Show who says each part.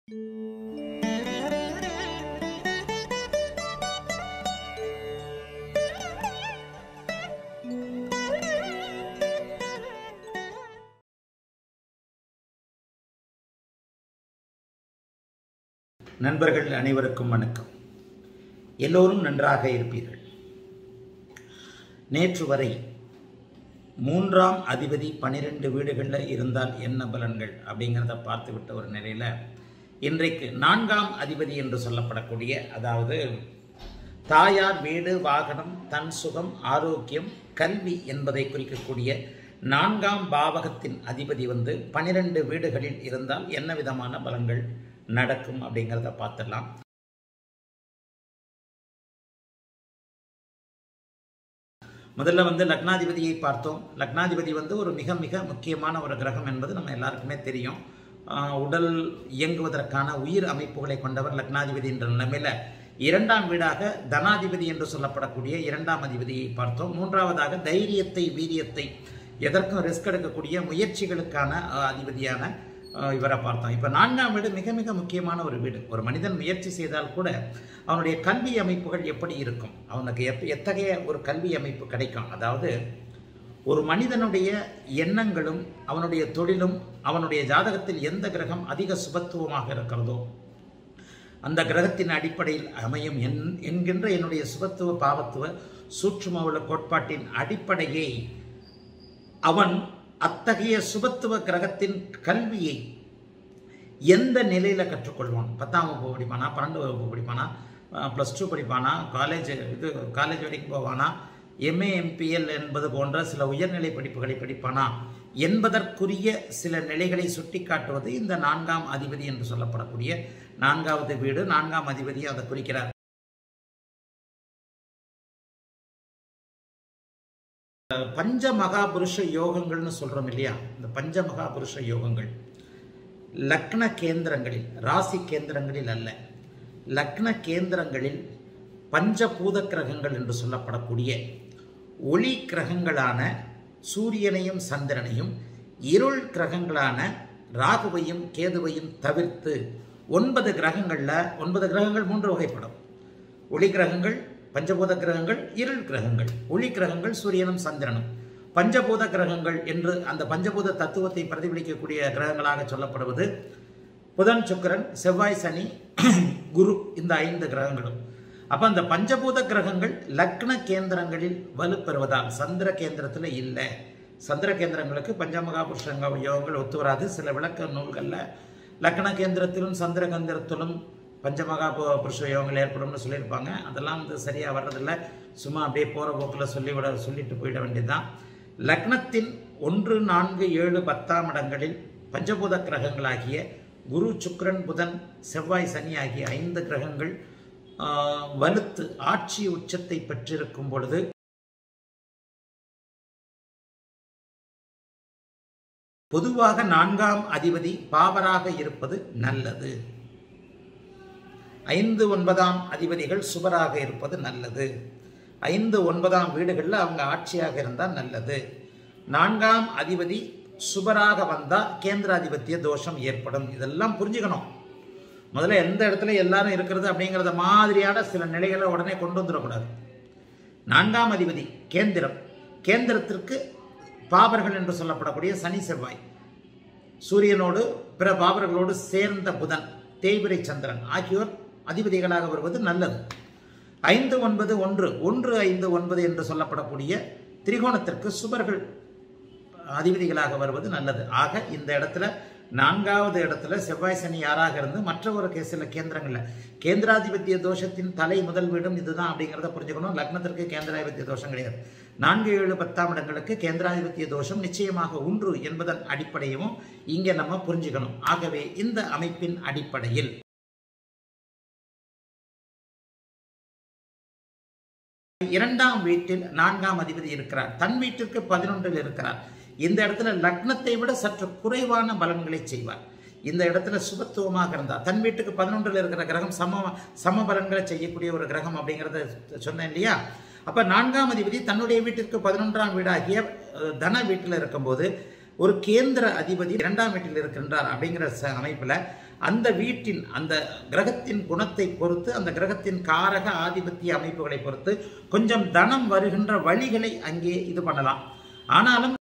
Speaker 1: நண்பர்கள் அனைவருக்கும் வணக்கம் எல்லோரும் நன்றாக இருப்பீர்கள் நேற்று வரை மூன்றாம் அதிபதி பன்னிரெண்டு வீடுகளில் இருந்தால் என்ன பலன்கள் அப்படிங்கிறத பார்த்து விட்ட ஒரு நிலையில் இன்றைக்கு நான்காம் அதிபதி என்று சொல்லப்படக்கூடிய அதாவது தாயார் வீடு வாகனம் தன் சுகம் ஆரோக்கியம் கல்வி என்பதை குறிக்கக்கூடிய நான்காம் பாவகத்தின் அதிபதி வந்து பனிரெண்டு வீடுகளில் இருந்தால் என்ன விதமான பலன்கள் நடக்கும் அப்படிங்கிறத பார்த்துடலாம் முதல்ல வந்து லக்னாதிபதியை பார்த்தோம் லக்னாதிபதி வந்து ஒரு மிக மிக முக்கியமான ஒரு கிரகம் என்பது நம்ம எல்லாருக்குமே தெரியும் ஆஹ் உடல் இயங்குவதற்கான உயிர் அமைப்புகளை கொண்டவர் லக்னாதிபதி என்ற நிலைமையில் இரண்டாம் வீடாக தனாதிபதி என்று சொல்லப்படக்கூடிய இரண்டாம் அதிபதியை பார்த்தோம் மூன்றாவதாக தைரியத்தை வீரியத்தை எதற்கும் ரிஸ்க் எடுக்கக்கூடிய முயற்சிகளுக்கான ஆஹ், அதிபதியான ஆஹ், இவரை பார்த்தோம் இப்போ நான்காம் வீடு மிக மிக முக்கியமான ஒரு வீடு ஒரு மனிதன் முயற்சி செய்தால் கூட அவனுடைய கல்வி அமைப்புகள் எப்படி இருக்கும் அவனுக்கு எப் எத்தகைய ஒரு கல்வி அமைப்பு கிடைக்கும் அதாவது ஒரு மனிதனுடைய எண்ணங்களும் அவனுடைய தொழிலும் அவனுடைய ஜாதகத்தில் எந்த கிரகம் அதிக சுபத்துவமாக இருக்கிறதோ அந்த கிரகத்தின் அடிப்படையில் அமையும் என் என்கின்ற என்னுடைய சுபத்துவ பாவத்துவ சூட்சும உள்ள கோட்பாட்டின் அடிப்படையை அவன் அத்தகைய சுபத்துவ கிரகத்தின் கல்வியை எந்த நிலையில் கற்றுக்கொள்வான் பத்தாம் வகுப்பு படிப்பானா பன்னெண்டு வகுப்பு படிப்பானா ப்ளஸ் டூ படிப்பானா காலேஜ் இது காலேஜ் வரைக்கும் போவானா எம்ஏ எம்பிஎல் என்பது போன்ற சில உயர்நிலை படிப்புகளை படிப்பானா என்பதற்குரிய சில நிலைகளை சுட்டிக்காட்டுவது இந்த நான்காம் அதிபதி என்று சொல்லப்படக்கூடிய நான்காவது வீடு நான்காம் அதிபதியை அதை குறிக்கிறார் பஞ்ச மகாபுருஷ யோகங்கள்னு சொல்றோம் இல்லையா இந்த பஞ்ச மகாபுருஷ யோகங்கள் லக்ன கேந்திரங்களில் ராசி கேந்திரங்களில் அல்ல லக்ன கேந்திரங்களில் பஞ்சபூத கிரகங்கள் என்று சொல்லப்படக்கூடிய ஒளி கிரகங்களான சூரியனையும் சந்திரனையும் இருள் கிரகங்களான ராகுவையும் கேதுவையும் தவிர்த்து ஒன்பது கிரகங்களில் ஒன்பது கிரகங்கள் மூன்று வகைப்படும் ஒளி கிரகங்கள் பஞ்சபூத கிரகங்கள் இருள் கிரகங்கள் ஒளி கிரகங்கள் சூரியனும் சந்திரனும் பஞ்சபூத கிரகங்கள் என்று அந்த பஞ்சபூத தத்துவத்தை பிரதிபலிக்கக்கூடிய கிரகங்களாக சொல்லப்படுவது புதன் சுக்கிரன் செவ்வாய் சனி குரு இந்த ஐந்து கிரகங்களும் அப்ப அந்த பஞ்சபூத கிரகங்கள் லக்ன கேந்திரங்களில் வலுப்பெறுவதால் சந்திர கேந்திரத்தில் இல்லை சந்திர கேந்திரங்களுக்கு பஞ்சமகாபுருஷங்க யோகங்கள் ஒத்து வராது சில விளக்க நூல்களில் லக்ன கேந்திரத்திலும் சந்திர கேந்திரத்திலும் பஞ்சமகா பு- புருஷ யோகங்கள் ஏற்படும்னு சொல்லியிருப்பாங்க அதெல்லாம் வந்து சரியாக வர்றதில்ல சும்மா அப்படியே போகிற போக்கில் சொல்லிவிட சொல்லிட்டு போயிட வேண்டியதுதான் லக்னத்தின் ஒன்று நான்கு ஏழு பத்தாம் இடங்களில் பஞ்சபூத கிரகங்களாகிய குரு சுக்கிரன் புதன் செவ்வாய் சனி ஆகிய ஐந்து கிரகங்கள் ஆஹ், வலுத்து ஆட்சி உச்சத்தை பெற்றிருக்கும் பொழுது பொதுவாக நான்காம் அதிபதி பாவராக இருப்பது நல்லது ஐந்து ஒன்பதாம் அதிபதிகள் சுபராக இருப்பது நல்லது ஐந்து ஒன்பதாம் வீடுகளில் அவங்க ஆட்சியாக இருந்தால் நல்லது நான்காம் அதிபதி சுபராக வந்தால் கேந்திராதிபத்திய தோஷம் ஏற்படும் இதெல்லாம் புரிஞ்சுக்கணும் முதல்ல எந்த இடத்துல எல்லாரும் இருக்கிறது அப்படிங்கிறத மாதிரியான சில நிலைகளை உடனே கொண்டு வந்துடக்கூடாது நான்காம் அதிபதி கேந்திரம் கேந்திரத்திற்கு பாவர்கள் என்று சொல்லப்படக்கூடிய சனி செவ்வாய் சூரியனோடு பிற பாவர்களோடு சேர்ந்த புதன் தேய்பிரை சந்திரன் ஆகியோர் அதிபதிகளாக வருவது நல்லது ஐந்து ஒன்பது ஒன்று ஒன்று ஐந்து ஒன்பது என்று சொல்லப்படக்கூடிய திரிகோணத்திற்கு சுபர்கள் அதிபதிகளாக வருவது நல்லது ஆக இந்த இடத்துல நான்காவது இடத்துல செவ்வாய் சனி யாராக இருந்து மற்ற ஒரு கே- சில கேந்திரங்கள்ல கேந்திராதிபத்திய தோஷத்தின் தலை முதல் வீடும் இதுதான் அப்படிங்கிறத புரிஞ்சுக்கணும் லக்னத்திற்கு கேந்திராதிபத்திய தோஷம் கிடையாது நான்கு ஏழு பத்தாம் இடங்களுக்கு கேந்திராதிபத்திய தோஷம் நிச்சயமாக உண்டு என்பதன் அடிப்படையும் இங்கே நம்ம புரிஞ்சுக்கணும் ஆகவே இந்த அமைப்பின் அடிப்படையில் இரண்டாம் வீட்டில் நான்காம் அதிபதி இருக்கிறார் தன் வீட்டிற்கு பதினொன்றில் இருக்கிறார் இந்த இடத்துல லக்னத்தை விட சற்று குறைவான பலன்களை செய்வார் இந்த இடத்துல சுபத்துவமாக இருந்தார் தன் வீட்டுக்கு பதினொன்றில் இருக்கிற கிரகம் சம சம பலன்களை செய்யக்கூடிய ஒரு கிரகம் அப்படிங்கிறத சொன்னேன் இல்லையா அப்ப நான்காம் அதிபதி தன்னுடைய வீட்டிற்கு பதினொன்றாம் வீடாகிய அஹ், தன வீட்டில் இருக்கும்போது ஒரு கேந்திர அதிபதி இரண்டாம் வீட்டில் இருக்கின்றார் அப்படிங்கிற ச- அமைப்புல அந்த வீட்டின் அந்த கிரகத்தின் குணத்தை பொறுத்து அந்த கிரகத்தின் காரக ஆதிபத்திய அமைப்புகளை பொறுத்து கொஞ்சம் தனம் வருகின்ற வழிகளை அங்கே இது பண்ணலாம் ஆனாலும்